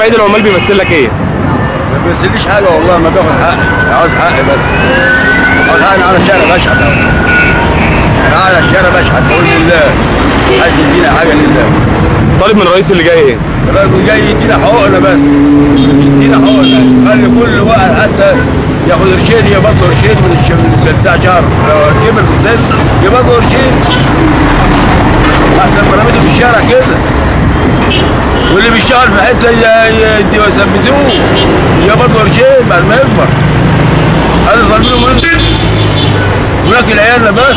عيد العمال بيمثل لك ايه؟ ما بيمثليش حاجه والله ما باخد حقي عاوز حقي بس عاوز حقي انا على الشارع بشحت اهو انا على الشارع بشحت بقول لله حد يدينا حاجه لله طالب من الرئيس اللي جاي ايه؟ الراجل جاي يدينا حقوقنا بس يدينا حقوقنا خلي كل واحد حتى ياخد قرشين يبطل قرشين من الش- من بتاع شهر لو كبر في السن يبطل قرشين احسن ما رميته في الشارع كده واللي بيشتغل في حته ي- ي- يثبتوه يبطل قرشين بعد ما يكبر هذا ظالمينه منه وناكل عيالنا بس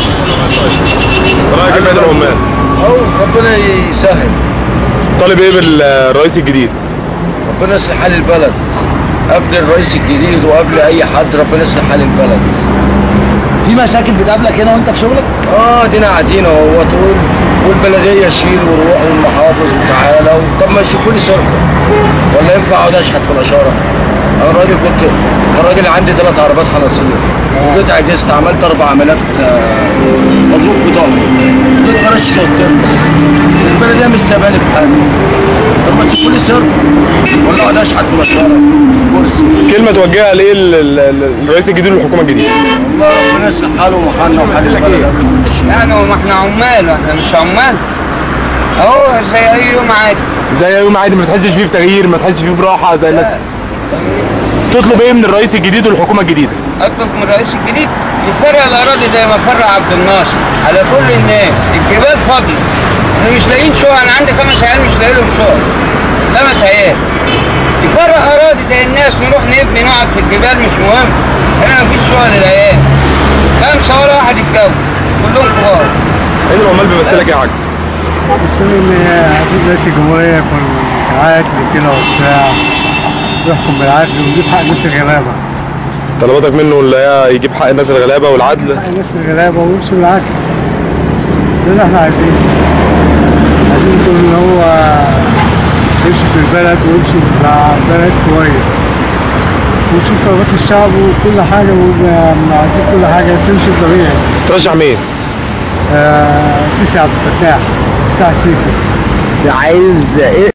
رايك ايه في عيد العمال؟ أو ربنا يسهل طالب ايه بالرئيس الجديد؟ ربنا يصلح حال البلد قبل الرئيس الجديد وقبل اي حد ربنا يصلح حال البلد في مشاكل بتقابلك هنا وانت في شغلك؟ اه دينا قاعدين اهو تقول والبلديه شيل وروح والمحافظ وتعالى طب ما يشوفوا لي صرفه ولا ينفع اقعد اشحت في الاشاره انا راجل كنت كان راجل عندي ثلاث عربات خناصير وجيت عجزت عملت اربع عمليات آه، مضروب في ظهري جيت فرشت قدام بس البلديه مش ساباني في حاجه طب ما تشوفوا لي صرفه ولا اقعد اشحت في الاشاره كرسي كلمه توجهها ليه ال- ال- الرئيس الجديد والحكومه الجديده؟ والله ربنا يصلح حاله وحالنا وحال البلد قبل كل شيء يعني ما احنا عمال واحنا مش عمال اهو زي اي يوم عادي زي يوم عادي ما تحسش فيه بتغيير ما تحسش فيه براحه زي الناس تطلب ايه من الرئيس الجديد والحكومه الجديده؟ اطلب من الرئيس الجديد يفرق الاراضي زي ما فرق عبد الناصر على كل الناس الجبال فاضيه احنا مش لاقيين شقق انا عندي خمس عيال مش لاقي لهم شقق خمس عيال يفرق اراضي زي الناس نروح نبني نقعد في الجبال مش مهم هنا مفيش شقق للعيال خمسه ولا واحد يتجوز كلهم كبار عيد العمال بيمثل لك ايه يا حاج؟ بس ان عايزين رئيس الجمهورية يكون عادل كده وبتاع يحكم بالعدل ويجيب حق الناس الغلابة طلباتك منه اللي هي يجيب حق الناس الغلابه والعدل حق الناس الغلابة ويمشي بالعدل ده اللي احنا عايزينه عايزين نقول ان هو يمشي في البلد ويمشي مع البلد كويس ونشوف طلبات الشعب وكل حاجة ويبقى عايزين كل حاجة تمشي طبيعي ترشح مين؟ آه سيسي عبد الفتاح بتاع السيسي عايز ايه